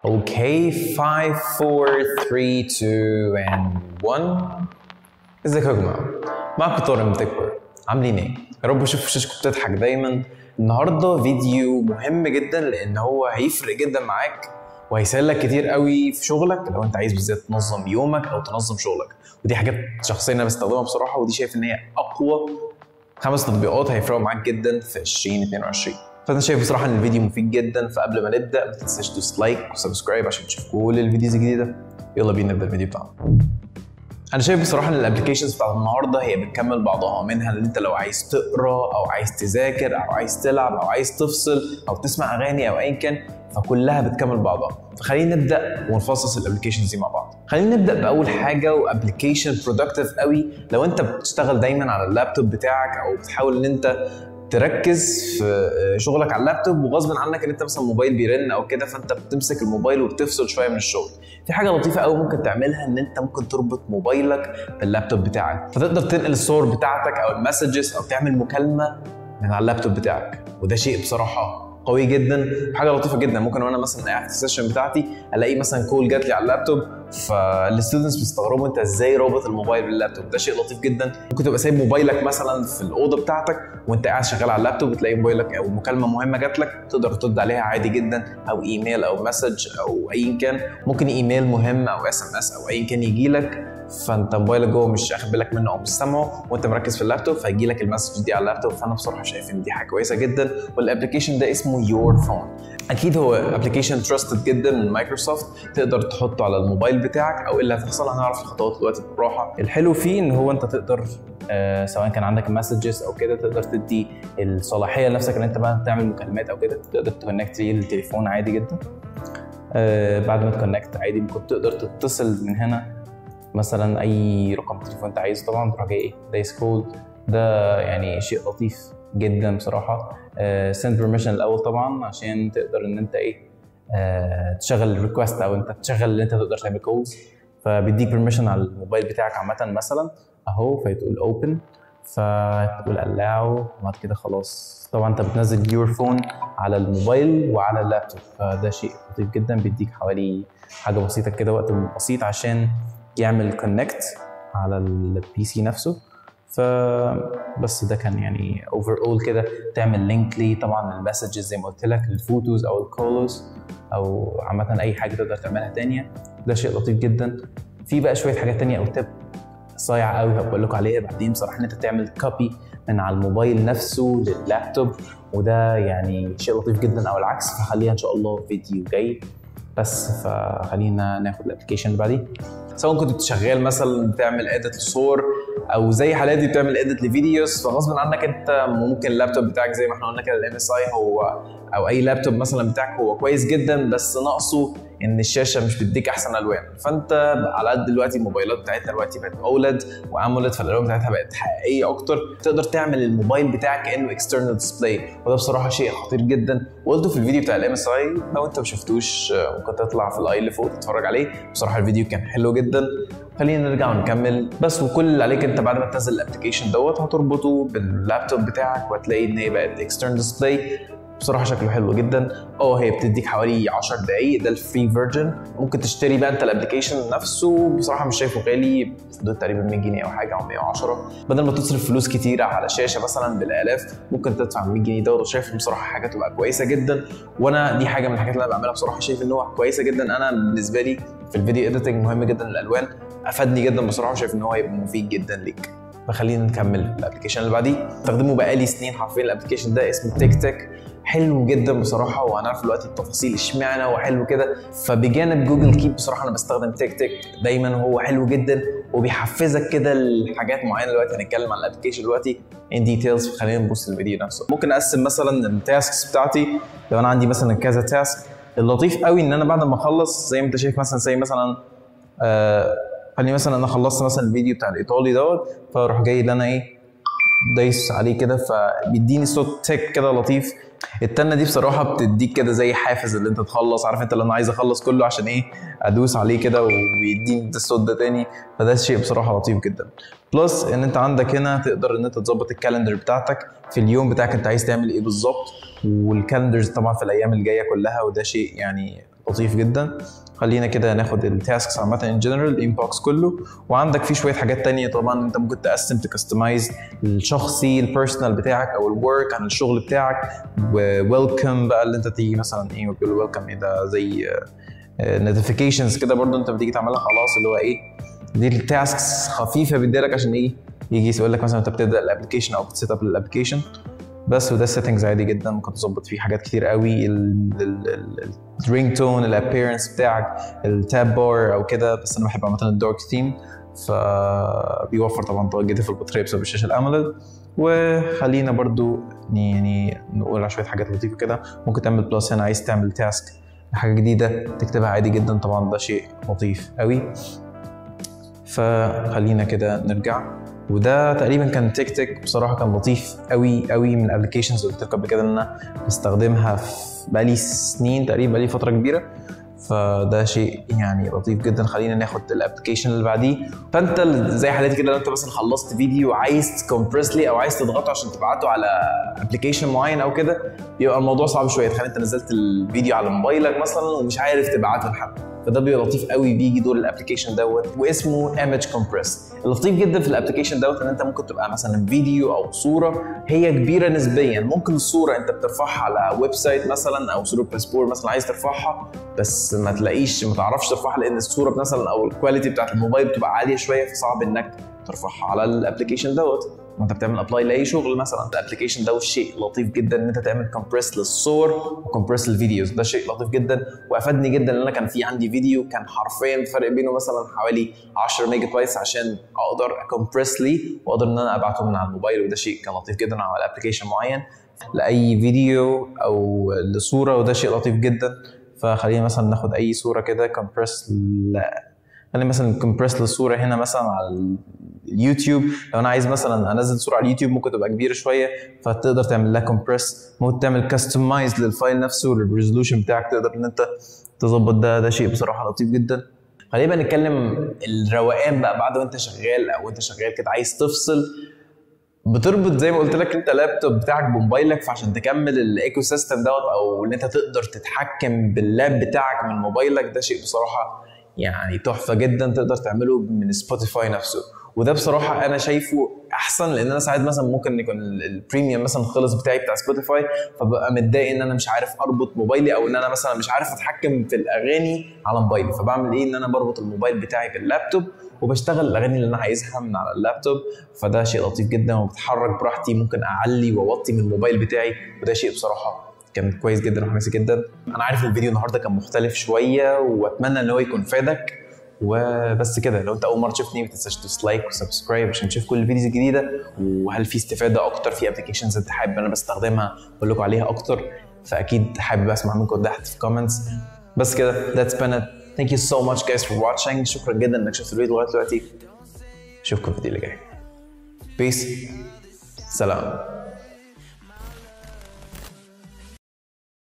Okay, five, four, three, two, and one. ازيكم يا جماعه؟ معاكم طارق من تكبر عاملين ايه؟ يا رب اشوف وشوشكم بتضحك دايما النهارده فيديو مهم جدا لان هو هيفرق جدا معاك وهيسهل لك كتير قوي في شغلك لو انت عايز بالذات تنظم يومك او تنظم شغلك ودي حاجات شخصيا انا بستخدمها بصراحه ودي شايف ان هي اقوى خمس تطبيقات هيفرقوا معاك جدا في 2022 فانا شايف بصراحه ان الفيديو مفيد جدا فقبل ما نبدا ما تنساش تدوس لايك وسبسكرايب عشان تشوف كل الفيديوز الجديده يلا بينا نبدا الفيديو بتاعنا انا شايف بصراحه ان الابلكيشنز بتاعت النهارده هي بتكمل بعضها منها ان انت لو عايز تقرا او عايز تذاكر او عايز تلعب او عايز تفصل او تسمع اغاني او ايا كان فكلها بتكمل بعضها فخلينا نبدا ونفصص الابلكيشنز دي مع بعض خلينا نبدا باول حاجه وابلكيشن برودكتيف قوي لو انت بتشتغل دايما على اللابتوب بتاعك او بتحاول ان انت تركز في شغلك على اللابتوب وغصب عنك ان انت مثلا موبايل بيرن او كده فانت بتمسك الموبايل وبتفصل شويه من الشغل في حاجه لطيفه قوي ممكن تعملها ان انت ممكن تربط موبايلك باللابتوب بتاعك فتقدر تنقل الصور بتاعتك او المسجز او تعمل مكالمه من على اللابتوب بتاعك وده شيء بصراحه قوي جدا وحاجه لطيفه جدا ممكن وانا مثلا قاعد في السيشن بتاعتي الاقي مثلا كول جات لي على اللابتوب فالستودنتس بيستغربوا انت ازاي رابط الموبايل باللابتوب ده شيء لطيف جدا ممكن تبقى سايب موبايلك مثلا في الاوضه بتاعتك وانت قاعد شغال على اللابتوب بتلاقي موبايلك او مكالمه مهمه جات لك تقدر ترد عليها عادي جدا او ايميل او مسج او ايا كان ممكن ايميل مهم او اس ام اس او ايا كان يجي لك فانت موبايلك جوه مش اخد بالك منه او مش سامعه وانت مركز في اللابتوب فهيجي لك المسج دي على اللابتوب فانا بصراحه شايف ان دي حاجه كويسه جدا والابلكيشن ده اسمه يور فون اكيد هو ابلكيشن تراستد جدا من مايكروسوفت تقدر تحطه على الموبايل بتاعك او اللي هتحصل هنعرف الخطوات دلوقتي بالراحه الحلو فيه ان هو انت تقدر آه سواء كان عندك مسجز او كده تقدر تدي الصلاحيه لنفسك ان انت بقى تعمل مكالمات او كده تقدر تكونكت للتليفون عادي جدا آه بعد ما تكونكت عادي ممكن تقدر تتصل من هنا مثلا اي رقم تليفون انت عايزه طبعا تروح جاي ايه دايس كول ده يعني شيء لطيف جدا بصراحه سند uh, بيرميشن الاول طبعا عشان تقدر ان انت ايه uh, تشغل الريكوست او انت تشغل اللي انت تقدر تعمل كولز فبيديك بيرميشن على الموبايل بتاعك عامه مثلا اهو فتقول اوبن فتقول allow وبعد كده خلاص طبعا انت بتنزل يور فون على الموبايل وعلى اللابتوب فده شيء لطيف جدا بيديك حوالي حاجه بسيطه كده وقت بسيط عشان يعمل كونكت على البي سي نفسه فبس ده كان يعني اوفر اول كده تعمل لينك ليه طبعا المسجز زي ما قلت لك الفوتوز او الكولوز او عامه اي حاجه تقدر تعملها تانية ده شيء لطيف جدا في بقى شويه حاجات تانية او تب صايعه قوي هقول لكم عليها بعدين بصراحه ان انت تعمل كوبي من على الموبايل نفسه لللابتوب وده يعني شيء لطيف جدا او العكس فخليها ان شاء الله فيديو جاي بس فخلينا ناخد الابلكيشن اللي بعديه سواء كنت شغال مثلا بتعمل اديت لصور او زي حالاتي بتعمل اديت لفيديوز فغصب عنك انت ممكن اللابتوب بتاعك زي ما احنا قلنا كده الام اس اي هو او اي لابتوب مثلا بتاعك هو كويس جدا بس ناقصه ان الشاشه مش بتديك احسن الوان فانت على قد دلوقتي الموبايلات بتاعتنا دلوقتي بقت اولد وامولد فالالوان بتاعتها بقت حقيقيه اكتر تقدر تعمل الموبايل بتاعك كانه اكسترنال ديسبلاي وده بصراحه شيء خطير جدا وقلته في الفيديو بتاع الام اس اي لو انت ما شفتوش ممكن تطلع في الاي اللي فوق تتفرج عليه بصراحه الفيديو كان حلو جدا خلينا نرجع ونكمل بس وكل اللي عليك انت بعد ما تنزل الابلكيشن دوت هتربطه باللابتوب بتاعك وهتلاقي ان هي بقت اكسترنال ديسبلاي بصراحه شكله حلو جدا اه هي بتديك حوالي 10 دقائق ده الفري فيرجن ممكن تشتري بقى انت الابلكيشن نفسه بصراحه مش شايفه غالي في حدود تقريبا 100 جنيه او حاجه او 110 بدل ما تصرف فلوس كتيره على شاشه مثلا بالالاف ممكن تدفع 100 جنيه دوت وشايف بصراحه حاجه تبقى كويسه جدا وانا دي حاجه من الحاجات اللي انا بعملها بصراحه شايف ان هو كويسه جدا انا بالنسبه لي في الفيديو اديتنج مهم جدا الالوان افادني جدا بصراحه وشايف ان هو هيبقى مفيد جدا ليك فخلينا نكمل الابلكيشن اللي بعديه استخدمه بقالي سنين حرفيا الابلكيشن ده اسمه تيك تك حلو جدا بصراحه وهنعرف دلوقتي التفاصيل اشمعنى هو حلو كده فبجانب جوجل كيب بصراحه انا بستخدم تيك تك دايما هو حلو جدا وبيحفزك كده لحاجات معينه دلوقتي هنتكلم عن الابلكيشن دلوقتي ان ديتيلز فخلينا نبص للفيديو نفسه ممكن اقسم مثلا التاسكس بتاعتي لو انا عندي مثلا كذا تاسك اللطيف قوي ان انا بعد ما اخلص زي ما انت شايف مثلا زي مثلا آه خليني مثلا انا خلصت مثلا الفيديو بتاع الايطالي دوت فاروح جاي اللي انا ايه دايس عليه كده فبيديني صوت تك كده لطيف التنه دي بصراحه بتديك كده زي حافز اللي انت تخلص عارف انت اللي انا عايز اخلص كله عشان ايه ادوس عليه كده ويديني الصوت ده تاني فده شيء بصراحه لطيف جدا بلس ان انت عندك هنا تقدر ان انت تظبط الكالندر بتاعتك في اليوم بتاعك انت عايز تعمل ايه بالظبط والكالندرز طبعا في الايام الجايه كلها وده شيء يعني لطيف جدا خلينا كده ناخد التاسكس عامة ان جنرال الانبوكس كله وعندك فيه شوية حاجات تانية طبعا انت ممكن تقسم تكستمايز الشخصي البيرسونال بتاعك او الورك عن الشغل بتاعك وويلكم بقى اللي انت تيجي مثلا ايه بيقولوا ويلكم ايه ده زي نوتيفيكيشنز كده برضو انت بتيجي تعملها خلاص اللي هو ايه دي التاسكس خفيفه بيديلك عشان ايه يجي يقول لك مثلا انت بتبدا الابلكيشن او بتسيت اب الابلكيشن بس وده سيتنجز عادي جدا ممكن تظبط فيه حاجات كتير قوي الرينج تون الابيرنس بتاعك التاب بار او كده بس انا بحب عامه الدارك ثيم فبيوفر طبعا طاقه جدا في البطاريه بسبب الشاشه الاموليد وخلينا برضو يعني نقول على شويه حاجات لطيفه كده ممكن تعمل بلس هنا عايز تعمل تاسك حاجه جديده تكتبها عادي جدا طبعا ده شيء لطيف قوي فخلينا كده نرجع وده تقريبا كان تيك تيك بصراحه كان لطيف قوي قوي من الابلكيشنز اللي قلت لكم قبل كده ان انا بستخدمها في بقالي سنين تقريبا بقالي فتره كبيره فده شيء يعني لطيف جدا خلينا ناخد الابلكيشن اللي بعديه فانت زي حالتي كده لو انت مثلا خلصت فيديو عايز تكمبرس لي او عايز تضغطه عشان تبعته على ابلكيشن معين او كده بيبقى الموضوع صعب شويه تخيل انت نزلت الفيديو على موبايلك مثلا ومش عارف تبعته لحد فده بيبقى لطيف قوي بيجي دور الابلكيشن دوت واسمه ايمج كومبريس اللطيف جدا في الابلكيشن دوت ان انت ممكن تبقى مثلا فيديو او صوره هي كبيره نسبيا ممكن الصوره انت بترفعها على ويب سايت مثلا او صوره باسبور مثلا عايز ترفعها بس ما تلاقيش ما تعرفش ترفعها لان الصوره مثلا او الكواليتي بتاعت الموبايل بتبقى عاليه شويه فصعب انك ترفعها على الابلكيشن دوت وانت بتعمل ابلاي لاي شغل مثلا الابلكيشن ده شيء لطيف جدا ان انت تعمل كومبريس للصور وكومبريس للفيديوز ده شيء لطيف جدا وافادني جدا ان انا كان في عندي فيديو كان حرفيا الفرق بينه مثلا حوالي 10 ميجا بايتس عشان اقدر اكمبريس لي واقدر ان انا ابعته من على الموبايل وده شيء كان لطيف جدا على ابلكيشن معين لاي فيديو او لصوره وده شيء لطيف جدا فخلينا مثلا ناخد اي صوره كده كومبريس ل... خلينا مثلا كومبريس للصوره هنا مثلا على اليوتيوب لو انا عايز مثلا انزل صوره على اليوتيوب ممكن تبقى كبيره شويه فتقدر تعمل لها كومبريس ممكن تعمل كاستمايز للفايل نفسه والريزولوشن بتاعك تقدر ان انت تظبط ده ده شيء بصراحه لطيف جدا خلينا بقى نتكلم الروقان بقى بعد وانت شغال او انت شغال كده عايز تفصل بتربط زي ما قلت لك انت لابتوب بتاعك بموبايلك فعشان تكمل الايكو سيستم دوت او ان انت تقدر تتحكم باللاب بتاعك من موبايلك ده شيء بصراحه يعني تحفه جدا تقدر تعمله من سبوتيفاي نفسه وده بصراحه انا شايفه احسن لان انا ساعات مثلا ممكن يكون البريميوم مثلا خلص بتاعي بتاع سبوتيفاي فببقى متضايق ان انا مش عارف اربط موبايلي او ان انا مثلا مش عارف اتحكم في الاغاني على موبايلي فبعمل ايه ان انا بربط الموبايل بتاعي باللابتوب وبشتغل الاغاني اللي انا عايزها من على اللابتوب فده شيء لطيف جدا وبتحرك براحتي ممكن اعلي واوطي من الموبايل بتاعي وده شيء بصراحه كان كويس جدا وحماسي جدا انا عارف الفيديو النهارده كان مختلف شويه واتمنى ان هو يكون فادك وبس كده لو انت اول مره تشوفني ما تنساش تدوس لايك وسبسكرايب عشان تشوف كل الفيديوز الجديده وهل في استفاده اكتر في ابلكيشنز انت حابب انا بستخدمها اقول لكم عليها اكتر فاكيد حابب اسمع منكم تحت في الكومنتس بس كده that's been it thank you so much guys for watching شكرا جدا انك شفت الفيديو لغايه دلوقتي اشوفكم في الفيديو اللي جاي peace سلام